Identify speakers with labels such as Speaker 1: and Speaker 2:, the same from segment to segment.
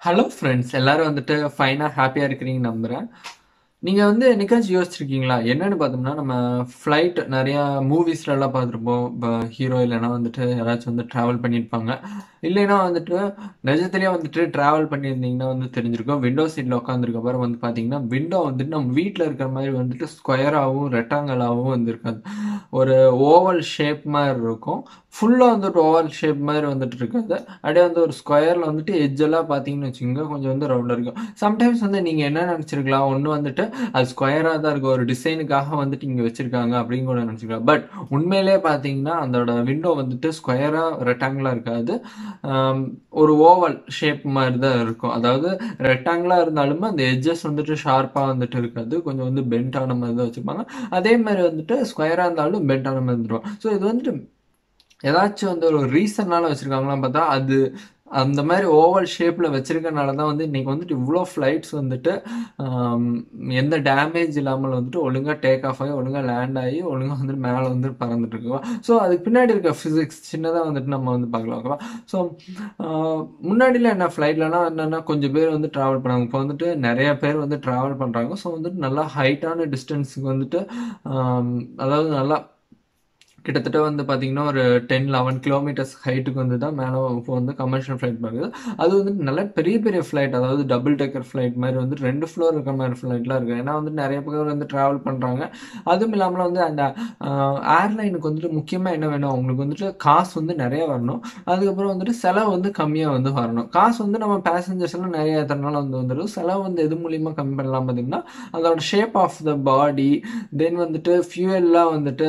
Speaker 1: Hello friends எல்லாரும் வந்துட்டு ஃபைனாக ஹாப்பியாக இருக்கிறீங்க நம்புகிறேன் நீங்கள் வந்து என்னைக்காச்சும் யோசிச்சிருக்கீங்களா என்னன்னு பார்த்தோம்னா நம்ம ஃப்ளைட் நிறையா மூவிஸ்லலாம் பார்த்துருப்போம் இப்போ ஹீரோ இல்லைன்னா வந்துட்டு யாராச்சும் வந்து ட்ராவல் பண்ணியிருப்பாங்க இல்லைன்னா வந்துட்டு நிஜத்துலேயே வந்துட்டு ட்ராவல் பண்ணியிருந்தீங்கன்னா வந்து தெரிஞ்சிருக்கும் விண்டோ சீட்டில் உட்காந்துருக்க அப்புறம் வந்து பார்த்தீங்கன்னா விண்டோ வந்துட்டு நம்ம வீட்டில் இருக்கிற மாதிரி வந்துட்டு ஸ்கொயராகவும் ரெக்டாங்கலாகவும் வந்துருக்காது ஒரு ஓவல் ஷேப் மாதிரி இருக்கும் ஃபுல்லாக வந்துட்டு ஓவல் ஷேப் மாதிரி வந்துட்டு இருக்காது அப்படியே வந்து ஒரு ஸ்கொயரில் வந்துட்டு எஜ்ஜெல்லாம் பார்த்தீங்கன்னு வச்சுக்கோங்க கொஞ்சம் வந்து ரவுண்டாக இருக்கும் சம்டைம்ஸ் வந்து நீங்கள் என்ன நினச்சிருக்கலாம் ஒன்று வந்துட்டு அது ஸ்கொயராக தான் இருக்கும் ஒரு டிசைனுக்காக வந்துட்டு இங்கே வச்சுருக்காங்க அப்படின்னு கூட நினச்சிக்கலாம் பட் உண்மையிலே பார்த்தீங்கன்னா அதோட விண்டோ வந்துட்டு ஸ்கொயராக ரெக்டாங்கிளாக இருக்காது ஆம், ஒரு ஓவல் ஷேப் மாதிரி தான் இருக்கும் அதாவது ரெக்டாங்கிளாக இருந்தாலுமே அந்த எட்ஜஸ் வந்துட்டு ஷார்ப்பாக வந்துட்டு இருக்காது கொஞ்சம் வந்து பெண்ட் ஆன மாதிரி தான் வச்சுருப்பாங்க அதே மாதிரி வந்துட்டு ஸ்கொயராக இருந்தாலும் பெண்ட் ஆன மாதிரி இருந்துரும் ஸோ இது வந்துட்டு ஏதாச்சும் வந்து ஒரு ரீசன்னால வச்சுருக்காங்களான்னு பார்த்தா அது அந்த மாதிரி ஓவல் ஷேப்பில் வச்சிருக்கனால தான் வந்து இன்னைக்கு வந்துட்டு இவ்வளோ ஃப்ளைட்ஸ் வந்துட்டு ஆம், எந்த டேமேஜ் இல்லாமல் வந்துட்டு ஒழுங்காக டேக் ஆஃப் ஆகி ஒழுங்காக லேண்ட் ஆகி ஒழுங்காக வந்துட்டு மேலே வந்துட்டு பறந்துட்டு இருக்குவா ஸோ அதுக்கு பின்னாடி இருக்க ஃபிசிக்ஸ் சின்னதாக வந்துட்டு நம்ம வந்து பார்க்கலாம் ஓகேவா ஸோ முன்னாடிலாம் என்ன ஃப்ளைட்லலாம் என்னென்னா கொஞ்சம் பேர் வந்து ட்ராவல் பண்ணாங்க இப்போ வந்துட்டு நிறைய பேர் வந்து ட்ராவல் பண்ணுறாங்க ஸோ வந்துட்டு நல்லா ஹைட்டான டிஸ்டன்ஸுக்கு வந்துட்டு ஆம், அதாவது நல்லா கிட்டத்தட்ட வந்து பார்த்தீங்கன்னா ஒரு டென் லெவன் கிலோமீட்டர்ஸ் ஹைட்டுக்கு வந்து தான் மேலே இப்போ வந்து கமர்ஷியல் ஃப்ளைட் பார்க்குது அது வந்து நல்ல பெரிய பெரிய ஃப்ளைட் அதாவது டபுள் டெக்கர் ஃப்ளைட் மாதிரி வந்து ரெண்டு ஃப்ளோர் இருக்கிற மாதிரி ஃப்ளைட்லாம் இருக்குது ஏன்னா வந்து நிறைய பேர் வந்து ட்ராவல் பண்ணுறாங்க அதுவும் இல்லாமல் வந்து அந்த ஏர்லைனுக்கு வந்துட்டு முக்கியமாக என்ன வேணும் அவங்களுக்கு வந்துட்டு காசு வந்து நிறைய வரணும் அதுக்கப்புறம் வந்துட்டு செலவு வந்து கம்மியாக வந்து வரணும் காசு வந்து நம்ம பேசஞ்சர்ஸ் எல்லாம் நிறைய எத்தனால வந்து வந்துடும் செலவு வந்து எது மூலியமாக கம்மி பண்ணலாம் பார்த்தீங்கன்னா அதோட ஷேப் ஆஃப் த பாடி தென் வந்துட்டு ஃபியூயல்லாம் வந்துட்டு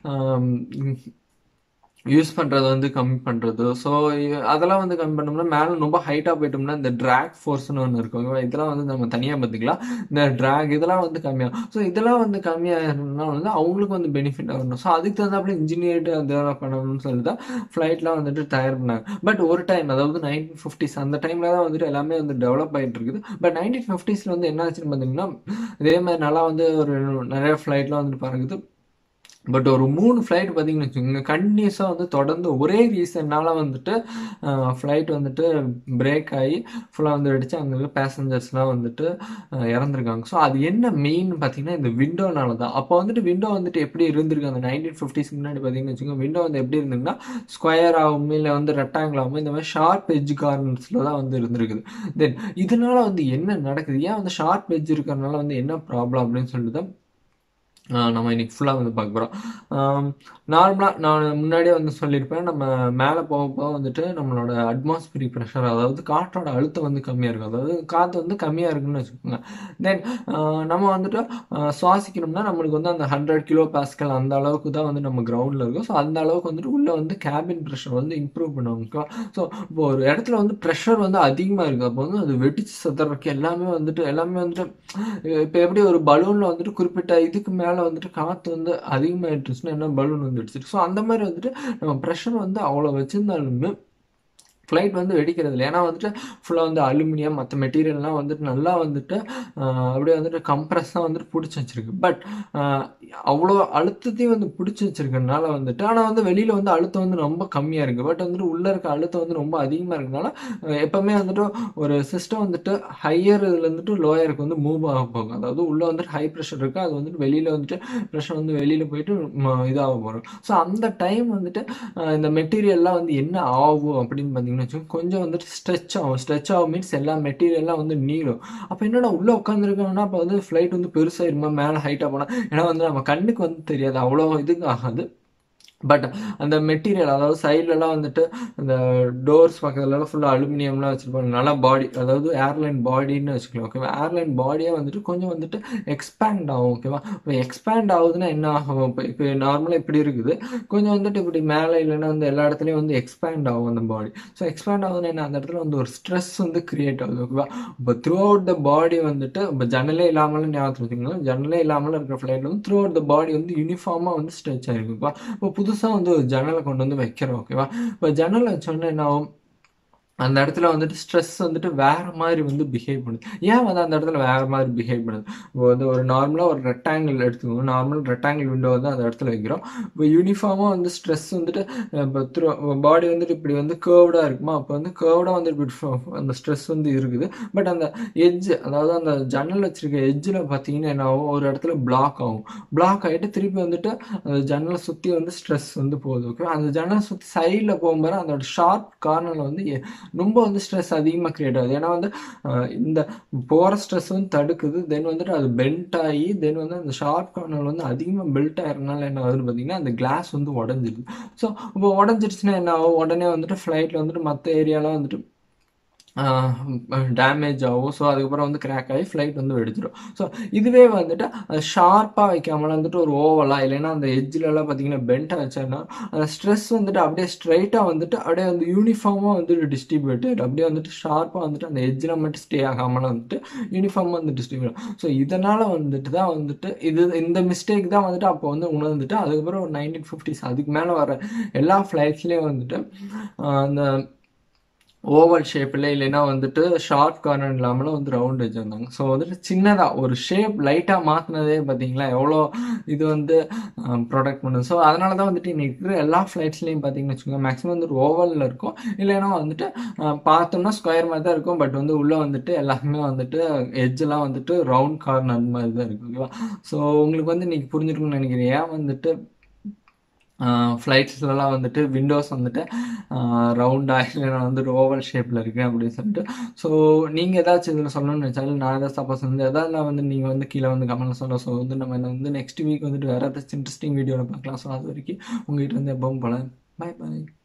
Speaker 1: யூஸ் பண்ணுறது வந்து கம்மி பண்ணுறது ஸோ அதெல்லாம் வந்து கம்மி பண்ணோம்னா மேலே ரொம்ப ஹைட்டாக போயிட்டோம்னா இந்த ட்ராக் ஃபோர்ஸ்னு ஒன்று இருக்கும் ஓகேவா? இதெல்லாம் வந்து நம்ம தனியாக பார்த்துக்கலாம் இந்த ட்ராக் இதெல்லாம் வந்து கம்மியாகும் ஸோ இதெல்லாம் வந்து கம்மியாகிறதுனால வந்து அவங்களுக்கு வந்து பெனிஃபிட் ஆகணும் ஸோ அதுக்கு தகுந்தாப்புல இன்ஜினியர்டு அதெல்லாம் பண்ணணும்னு சொல்லி தான் ஃப்ளைட்லாம் வந்துட்டு தயார் பண்ணாங்க பட் ஒரு டைம் அதாவது நைன்டீன் ஃபிஃப்டிஸ் அந்த டைமில் தான் வந்துட்டு எல்லாமே வந்து டெவலப் ஆகிட்டு இருக்குது பட் நைன்டீன் ஃபிஃப்டிஸில் வந்து என்ன ஆச்சுன்னு பார்த்தீங்கன்னா இதே மாதிரி நல்லா வந்து ஒரு நிறைய ஃப்ளைட்லாம் வந்துட்டு பறக்குது பட் ஒரு மூணு ஃப்ளைட் பார்த்தீங்கன்னு வச்சுக்கோங்க கண்டினியூஸாக வந்து தொடர்ந்து ஒரே ரீசன்னால வந்துட்டு ஃப்ளைட் வந்துட்டு பிரேக் ஆகி ஃபுல்லாக வந்து வெடிச்சு அங்கே இருக்க பேசஞ்சர்ஸ்லாம் வந்துட்டு அஹ், இறந்துருக்காங்க ஸோ அது என்ன மெயின் பார்த்தீங்கன்னா இந்த விண்டோனால தான் அப்போ வந்துட்டு விண்டோ வந்துட்டு எப்படி இருந்திருக்கு அந்த நைன்டீன் ஃபிஃப்டிஸ்க்கு முன்னாடி பார்த்தீங்கன்னு வச்சுக்கோங்க விண்டோ வந்து எப்படி இருந்ததுன்னா ஸ்கொயர் ஆகும் இல்லை வந்து ரெக்டாங்கிள் ஆகும் இந்த மாதிரி ஷார்ப் எட்ஜ் கார்னர்ஸில் தான் வந்து இருந்திருக்குது தென் இதனால வந்து என்ன நடக்குது ஏன் வந்து ஷார்ப் எட்ஜ் இருக்கிறதுனால வந்து என்ன ப்ராப்ளம் அப்படின்னு சொல்லிட்டு தான் ஆஹ் நம்ம இன்னைக்கு ஃபுல்லாக வந்து பார்க்க போகிறோம் நார்மலாக நான் முன்னாடியே வந்து சொல்லியிருப்பேன் நம்ம மேலே போக போக வந்துட்டு நம்மளோட அட்மாஸ்பியரிக் ப்ரெஷர் அதாவது காற்றோட அழுத்தம் வந்து கம்மியாக இருக்கும் அதாவது காற்று வந்து கம்மியாக இருக்குன்னு வச்சுக்கோங்க தென் நம்ம வந்துட்டு ஆஹ் சுவாசிக்கணும்னா நம்மளுக்கு வந்து அந்த ஹண்ட்ரட் கிலோ பாஸ்கல் அந்த அளவுக்கு தான் வந்து நம்ம கிரவுண்டில் இருக்கும் ஸோ அந்த அளவுக்கு வந்துட்டு உள்ளே வந்து கேபின் ப்ரெஷர் வந்து இம்ப்ரூவ் பண்ணுவாங்க ஸோ இப்போ ஒரு இடத்துல வந்து ப்ரெஷர் வந்து அதிகமாக இருக்குது அப்போ வந்து அது வெடிச்சு சதுறதுக்கு எல்லாமே வந்துட்டு எல்லாமே வந்துட்டு இப்போ எப்படி ஒரு பலூனில் வந்துட்டு குறிப்பிட்ட இதுக்கு மேலே வந்துட்டு காற்று வந்து அதிகமாகிட்டுருச்சுன்னா என்ன பலூன் வந்து வெடிச்சிட்டு ஸோ அந்த மாதிரி வந்துட்டு நம்ம ப்ரெஷர் வந்து அவ்வளோ வச்சுருந்தாலுமே ஃப்ளைட் வந்து வெடிக்கிறது இல்லை ஏன்னா வந்துட்டு ஃபுல்லாக வந்து அலுமினியம் மற்ற மெட்டீரியல்லாம் வந்துட்டு நல்லா வந்துட்டு ஆஹ், அப்படியே வந்துட்டு கம்ப்ரெஸ்ஸாக வந்துட்டு பிடிச்சி வச்சிருக்கு பட் அவ்வளோ அழுத்தத்தையும் வந்து பிடிச்சி வச்சிருக்கறனால வந்துட்டு ஆனால் வந்து வெளியில் வந்து அழுத்தம் வந்து ரொம்ப கம்மியாக இருக்குது பட் வந்துட்டு உள்ளே இருக்க அழுத்தம் வந்து ரொம்ப அதிகமாக இருக்கனால அஹ், எப்பவுமே வந்துட்டு ஒரு சிஸ்டம் வந்துட்டு ஹையர் இதுல இருந்துட்டு லோயருக்கு வந்து மூவ் ஆக போகும் அதாவது உள்ளே வந்துட்டு ஹை ப்ரெஷர் இருக்குது அது வந்துட்டு வெளியில் வந்துட்டு ப்ரெஷர் வந்து வெளியில் போயிட்டு ம- இதாக போகிறோம் ஸோ அந்த டைம் வந்துட்டு அஹ், இந்த மெட்டீரியல்லாம் வந்து என்ன ஆகும் அப்படின்னு பார்த்தீங்கன்னா வச்சுக்கோங்க கொஞ்சம் வந்துட்டு ஸ்ட்ரெச் ஆகும் ஸ்ட்ரெச் ஆகும் மீன்ஸ் எல்லா மெட்டீரியல்லாம் வந்து நீளும் அப்போ என்னடா உள்ளே உட்காந்துருக்கோம்னா அப்போ வந்து ஃப்ளைட் வந்து பெருசாயிருமா மேலே ஹைட்டாக போனால் ஏன்னா வந்து நம்ம கண்ணுக்கு வந்து தெரியாது அவ்வளோ இதுக்கு ஆகாது பட் அந்த மெட்டீரியல் அதாவது சைட்லலாம் வந்துட்டு அந்த டோர்ஸ் பக்கத்துலலாம் ஃபுல்லாக அலுமினியம்லாம் வச்சுருப்பாங்க நல்லா பாடி அதாவது ஏர்லைன் பாடின்னு வச்சுக்கலாம் ஓகேவா ஏர்லைன் பாடியே வந்துட்டு கொஞ்சம் வந்துட்டு எக்ஸ்பேண்ட் ஆகும் ஓகேவா இப்போ எக்ஸ்பேண்ட் ஆகுதுன்னா என்ன ஆகும் இப்போ இப்போ நார்மலாக இப்படி இருக்குது கொஞ்சம் வந்துட்டு இப்படி மேலே இல்லைன்னா வந்து எல்லா இடத்துலையும் வந்து எக்ஸ்பேண்ட் ஆகும் அந்த பாடி ஸோ எக்ஸ்பேண்ட் ஆகுதுன்னா என்ன அந்த இடத்துல வந்து ஒரு ஸ்ட்ரெஸ் வந்து கிரியேட் ஆகுது ஓகேவா இப்போ த்ரூ அவுட் த பாடி வந்துட்டு இப்போ ஜன்னலே இல்லாமலும் ஞாபகத்தில் வச்சுக்கோங்க ஜன்னலே இல்லாமல் இருக்கிற ஃப்ளைட்டில் வந்து த்ரூ அவுட் த பாடி வந்து யூனிஃபார்மாக வந்து ஸ்ட்ரெச் ஆகிருக்குப்பா இப்போ புதுசாக வந்து ஒரு ஜன்னலை கொண்டு வந்து வைக்கிறோம் ஓகேவா இப்போ ஜன்னல் வச்சோன்னே என்ன ஆகும் அந்த இடத்துல வந்துட்டு ஸ்ட்ரெஸ் வந்துட்டு வேற மாதிரி வந்து பிஹேவ் பண்ணுது ஏன் வந்து அந்த இடத்துல வேற மாதிரி பிஹேவ் பண்ணுது இப்போ வந்து ஒரு நார்மலாக ஒரு ரெக்டாங்கிள் எடுத்துக்கோங்க நார்மல் ரெக்டாங்கிள் விண்டோ வந்து அந்த இடத்துல வைக்கிறோம் இப்போ யூனிஃபார்மாக வந்து ஸ்ட்ரெஸ் வந்துட்டு இப்போ த்ரூ பாடி வந்துட்டு இப்படி வந்து கேர்வ்டாக இருக்குமா அப்போ வந்து கேர்வ்டாக வந்து இப்படி ஃப- அந்த ஸ்ட்ரெஸ் வந்து இருக்குது பட் அந்த எட்ஜ் அதாவது அந்த ஜன்னல் வச்சிருக்க எட்ஜில் பார்த்தீங்கன்னா என்ன ஆகும் ஒரு இடத்துல பிளாக் ஆகும் பிளாக் ஆகிட்டு திருப்பி வந்துட்டு அந்த ஜன்னலை சுற்றி வந்து ஸ்ட்ரெஸ் வந்து போகுது ஓகே அந்த ஜன்னலை சுற்றி சைடில் போகும்போது அதோட ஷார்ப் கார்னரில் வந்து எ- ரொம்ப வந்து ஸ்ட்ரெஸ் அதிகமாக கிரியேட் ஆகுது ஏன்னா வந்து அஹ், இந்த போகிற ஸ்ட்ரெஸ் வந்து தடுக்குது தென் வந்துட்டு அது பெல்ட் ஆகி தென் வந்து அந்த ஷார்ப் கார்னர் வந்து அதிகமாக பெல்ட் ஆகிறதுனால என்ன ஆகுதுன்னு பார்த்தீங்கன்னா அந்த கிளாஸ் வந்து உடஞ்சிருது ஸோ இப்போ உடஞ்சிருச்சுன்னா என்ன ஆகும் உடனே வந்துட்டு ஃப்ளைட்டில் வந்துட்டு மற்ற ஏரியாலாம் வந்துட்டு டேமேஜ் ஆகும் ஸோ அதுக்கப்புறம் வந்து கிராக் ஆகி ஃப்ளைட் வந்து வெடிச்சிடும் ஸோ இதுவே வந்துட்டு ஷார்ப்பாக வைக்காமல் வந்துட்டு ஒரு ஓவலாக இல்லைன்னா அந்த எட்ஜிலலாம் பார்த்தீங்கன்னா பெண்ட்டாக வச்சோன்னா அந்த ஸ்ட்ரெஸ் வந்துட்டு அப்படியே ஸ்ட்ரைட்டாக வந்துட்டு அப்படியே வந்து யூனிஃபார்மாக வந்துட்டு டிஸ்ட்ரிபியூட்டட் அப்படியே வந்துட்டு ஷார்ப்பாக வந்துட்டு அந்த எட்ஜில் மட்டும் ஸ்டே ஆகாமல் வந்துட்டு யூனிஃபார்மாக வந்து டிஸ்ட்ரிபியூட் ஸோ இதனால் வந்துட்டு தான் வந்துட்டு இது இந்த மிஸ்டேக் தான் வந்துட்டு அப்போ வந்து உணர்ந்துட்டு அதுக்கப்புறம் ஒரு நைன்டீன் ஃபிஃப்டிஸ் அதுக்கு மேலே வர எல்லா ஃப்ளைட்ஸ்லேயும் வந்துட்டு ஆஹ் அந்த ஓவல் ஷேப்பில் இல்லைன்னா வந்துட்டு ஷார்ட் கார்னர் இல்லாமலும் வந்து ரவுண்ட் வச்சுருந்தாங்க ஸோ வந்துட்டு சின்னதாக ஒரு ஷேப் லைட்டாக மாற்றினதே பார்த்தீங்களா எவ்வளோ இது வந்து ப்ரொடக்ட் பண்ணுது ஸோ அதனால தான் வந்துட்டு இன்னைக்கு இருக்கிற எல்லா ஃப்ளைட்ஸ்லையும் பார்த்தீங்கன்னு வச்சுக்கோங்க மேக்ஸிமம் வந்துட்டு ஓவலில் இருக்கும் இல்லைன்னா வந்துட்டு அஹ், பார்த்தோம்னா ஸ்கொயர் மாதிரி தான் இருக்கும் பட் வந்து உள்ளே வந்துட்டு எல்லாமே வந்துட்டு எட்ஜெல்லாம் வந்துட்டு ரவுண்ட் கார்னர் மாதிரி தான் இருக்கும் ஓகேவா ஸோ உங்களுக்கு வந்து இன்னைக்கு புரிஞ்சிருக்கும்னு நினைக்கிறேன் ஏன் வந்துட்டு ஃப்ளைட்ஸ்லலாம் வந்துட்டு விண்டோஸ் வந்துட்டு ரவுண்டாக இல்லைன்னா வந்துட்டு ஓவல் ஷேப்பில் இருக்குது அப்படின்னு சொல்லிட்டு ஸோ நீங்கள் ஏதாச்சும் இதில் சொல்லணும்னு நினச்சாலும் நான் ஏதாவது சப்போஸ் வந்து எதாவது நான் வந்து நீங்கள் வந்து கீழே வந்து கமெண்ட்ல சொல்ல ஸோ வந்து நம்ம இதை வந்து நெக்ஸ்ட் வீக் வந்துட்டு வேறு ஏதாச்சும் இன்ட்ரெஸ்டிங் வீடியோவில் பார்க்கலாம் ஸோ அது வரைக்கும் உங்ககிட்ட வந்து எப்பவும் போல பை பாய்